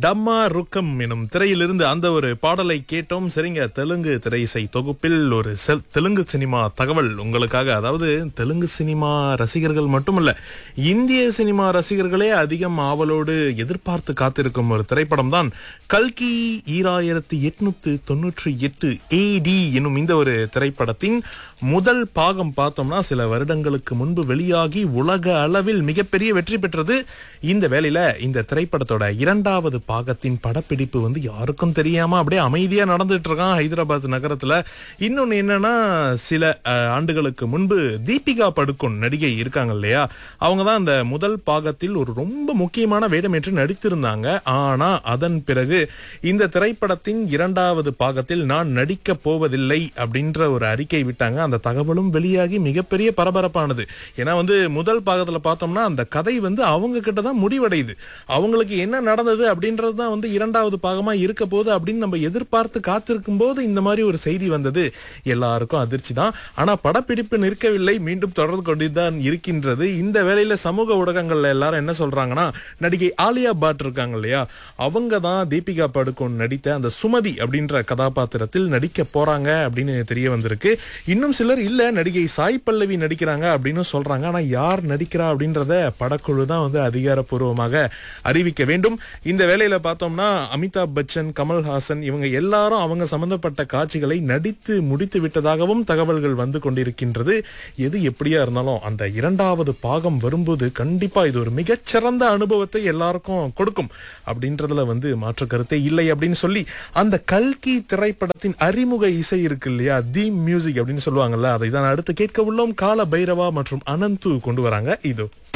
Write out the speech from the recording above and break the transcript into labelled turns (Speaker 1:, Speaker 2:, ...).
Speaker 1: டம்மா ருக்கம் எனும் திரையிலிருந்து அந்த ஒரு பாடலை கேட்டோம் சரிங்க தெலுங்கு திரை இசை தொகுப்பில் ஒரு செல்- தெலுங்கு சினிமா தகவல் உங்களுக்காக அதாவது தெலுங்கு சினிமா ரசிகர்கள் மட்டுமல்ல இந்திய சினிமா ரசிகர்களே அதிகம் ஆவலோடு எதிர்பார்த்து காத்திருக்கும் ஒரு திரைப்படம் தான் கல்கி ஈராயிரத்தி எட்நூத்து தொன்னூற்றி எட்டு ஏடி என்னும் இந்த ஒரு திரைப்படத்தின் முதல் பாகம் பார்த்தோம்னா சில வருடங்களுக்கு முன்பு வெளியாகி உலக அளவில் மிகப்பெரிய வெற்றி பெற்றது இந்த வேளையில இந்த திரைப்படத்தோட இரண்டாவது பாகத்தின் படப்பிடிப்பு வந்து யாருக்கும் தெரியாம அப்படியே அமைதியா நடந்துட்டு இருக்கான் ஹைதராபாத் நகரத்துல இன்னொன்னு என்னன்னா சில அஹ், ஆண்டுகளுக்கு முன்பு தீபிகா படுகோன் நடிகை இருக்காங்க இல்லையா அவங்க தான் அந்த முதல் பாகத்தில் ஒரு ரொம்ப முக்கியமான வேடமேற்று நடித்திருந்தாங்க ஆனா அதன் பிறகு இந்த திரைப்படத்தின் இரண்டாவது பாகத்தில் நான் நடிக்க போவதில்லை அப்படின்ற ஒரு அறிக்கை விட்டாங்க அந்த தகவலும் வெளியாகி மிகப்பெரிய பரபரப்பானது ஏன்னா வந்து முதல் பாகத்துல பார்த்தோம்னா அந்த கதை வந்து அவங்க கிட்ட தான் முடிவடையுது அவங்களுக்கு என்ன நடந்தது அப்படின்றது தான் வந்து இரண்டாவது பாகமா இருக்க போகுது அப்படின்னு நம்ம எதிர்பார்த்து காத்திருக்கும் போது இந்த மாதிரி ஒரு செய்தி வந்தது எல்லாருக்கும் அதிர்ச்சி தான் ஆனா படப்பிடிப்பு நிற்கவில்லை மீண்டும் தொடர்ந்து கொண்டுதான் இருக்கின்றது இந்த வேளையில சமூக ஊடகங்கள்ல எல்லாரும் என்ன சொல்றாங்கன்னா நடிகை ஆலியா பாட் இருக்காங்க இல்லையா அவங்க தான் தீபிகா படுகோன் நடித்த அந்த சுமதி அப்படின்ற கதாபாத்திரத்தில் நடிக்க போறாங்க அப்படின்னு தெரிய வந்திருக்கு இன்னும் சிலர் இல்ல நடிகை சாய் பல்லவி நடிக்கிறாங்க அப்படின்னு சொல்றாங்க ஆனா யார் நடிக்கிறா அப்படின்றத படக்குழு தான் வந்து அதிகாரப்பூர்வமாக அறிவிக்க வேண்டும் இந்த வேளையில பார்த்தோம்னா அமிதாப் பச்சன் கமல்ஹாசன் இவங்க எல்லாரும் அவங்க சம்பந்தப்பட்ட காட்சிகளை நடித்து முடித்து விட்டதாகவும் தகவல்கள் வந்து கொண்டிருக்கின்றது எது எப்படியா இருந்தாலும் அந்த இரண்டாவது பாகம் வரும்போது கண்டிப்பா இது ஒரு மிகச்சிறந்த அனுபவத்தை எல்லாருக்கும் கொடுக்கும் அப்படின்றதுல வந்து மாற்று கருத்தே இல்லை அப்படின்னு சொல்லி அந்த கல்கி திரைப்படத்தின் அறிமுக இசை இருக்கு இல்லையா தி மியூசிக் அப்படின்னு சொல்லுவாங்கல்ல அதை தான் அடுத்து கேட்க உள்ளோம் கால பைரவா மற்றும் அனந்து கொண்டு வராங்க இது